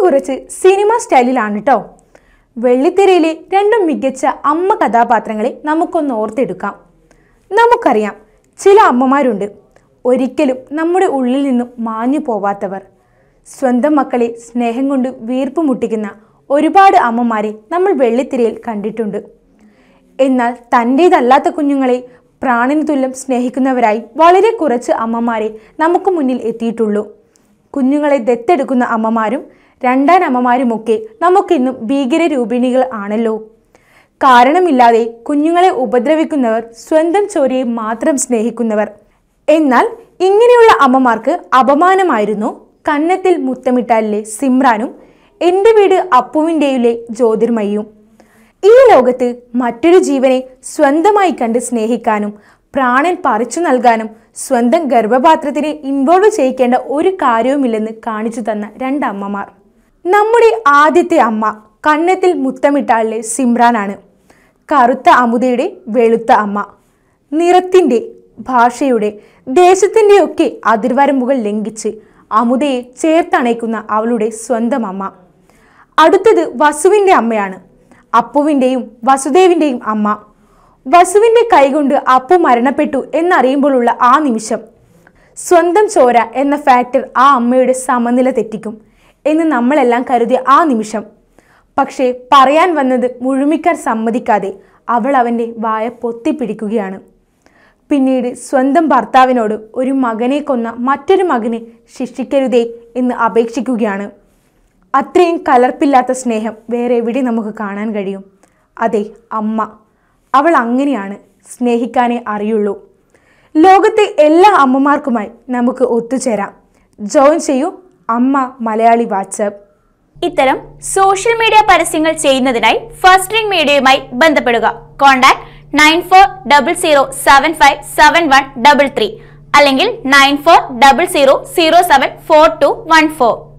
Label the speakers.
Speaker 1: കുറച്ച് സിനിമ സ്റ്റൈലിലാണ് കേട്ടോ വെള്ളിത്തിരയിലെ രണ്ടും മികച്ച അമ്മ കഥാപാത്രങ്ങളെ നമുക്കൊന്ന് ഓർത്തെടുക്കാം നമുക്കറിയാം ചില അമ്മമാരുണ്ട് ഒരിക്കലും നമ്മുടെ ഉള്ളിൽ നിന്നും മാഞ്ഞു പോവാത്തവർ സ്വന്തം മക്കളെ സ്നേഹം കൊണ്ട് വീർപ്പ് മുട്ടിക്കുന്ന ഒരുപാട് അമ്മമാരെ നമ്മൾ വെള്ളിത്തിരയിൽ കണ്ടിട്ടുണ്ട് എന്നാൽ തൻ്റേതല്ലാത്ത കുഞ്ഞുങ്ങളെ പ്രാണിന് തുല്യം സ്നേഹിക്കുന്നവരായി വളരെ കുറച്ച് അമ്മമാരെ നമുക്ക് മുന്നിൽ എത്തിയിട്ടുള്ളൂ കുഞ്ഞുങ്ങളെ ദത്തെടുക്കുന്ന അമ്മമാരും രണ്ടാൻ അമ്മമാരുമൊക്കെ നമുക്കിന്നും ഭീകരരൂപിണികൾ ആണല്ലോ കാരണമില്ലാതെ കുഞ്ഞുങ്ങളെ ഉപദ്രവിക്കുന്നവർ സ്വന്തം ചോരയെ മാത്രം സ്നേഹിക്കുന്നവർ എന്നാൽ ഇങ്ങനെയുള്ള അമ്മമാർക്ക് അപമാനമായിരുന്നു കന്നത്തിൽ മുത്തമിട്ടാലിലെ സിമ്രാനും എൻ്റെ വീട് അപ്പുവിൻ്റെയിലെ ജ്യോതിർമയും ഈ ലോകത്ത് മറ്റൊരു ജീവനെ സ്വന്തമായി കണ്ട് സ്നേഹിക്കാനും പ്രാണൻ പറിച്ചു നൽകാനും സ്വന്തം ഗർഭപാത്രത്തിനെ ഇൻവോൾവ് ചെയ്യിക്കേണ്ട ഒരു കാര്യവുമില്ലെന്ന് കാണിച്ചു തന്ന രണ്ടമ്മമാർ നമ്മുടെ ആദ്യത്തെ അമ്മ കന്നത്തിൽ മുത്തമിട്ടാളിലെ സിമ്രാനാണ് കറുത്ത അമുദയുടെ വെളുത്ത അമ്മ നിറത്തിൻ്റെ ഭാഷയുടെ ദേശത്തിൻ്റെയൊക്കെ അതിർവരമ്പുകൾ ലംഘിച്ച് അമുദയെ ചേർത്തണയ്ക്കുന്ന അവളുടെ സ്വന്തം അമ്മ അടുത്തത് വസുവിൻ്റെ അമ്മയാണ് അപ്പുവിൻ്റെയും വസുദേവിൻ്റെയും അമ്മ വസുവിൻ്റെ കൈകൊണ്ട് അപ്പു മരണപ്പെട്ടു എന്നറിയുമ്പോഴുള്ള ആ നിമിഷം സ്വന്തം ചോര എന്ന ഫാക്ടർ ആ അമ്മയുടെ സമനില തെറ്റിക്കും എന്ന് നമ്മളെല്ലാം കരുതിയ ആ നിമിഷം പക്ഷേ പറയാൻ വന്നത് മുഴുമിക്കാൻ സമ്മതിക്കാതെ അവൾ അവൻ്റെ വായ പൊത്തിപ്പിടിക്കുകയാണ് പിന്നീട് സ്വന്തം ഭർത്താവിനോട് ഒരു മകനെ കൊന്ന മറ്റൊരു മകനെ ശിക്ഷിക്കരുതേ എന്ന് അപേക്ഷിക്കുകയാണ് അത്രയും കലർപ്പില്ലാത്ത സ്നേഹം വേറെ എവിടെ നമുക്ക് കാണാൻ കഴിയും അതെ അമ്മ അവൾ അങ്ങനെയാണ് സ്നേഹിക്കാനേ അറിയുള്ളൂ ലോകത്തെ എല്ലാ അമ്മമാർക്കുമായി നമുക്ക് ഒത്തുചേരാം ജോയിൻ ചെയ്യൂ അമ്മ മലയാളി വാട്സാപ്പ്
Speaker 2: ഇത്തരം സോഷ്യൽ മീഡിയ പരസ്യങ്ങൾ ചെയ്യുന്നതിനായി ഫസ്റ്റ് റിംഗ് മീഡിയയുമായി ബന്ധപ്പെടുക contact nine four double zero seven five seven one double three അല്ലെങ്കിൽ nine four double zero zero seven four two one four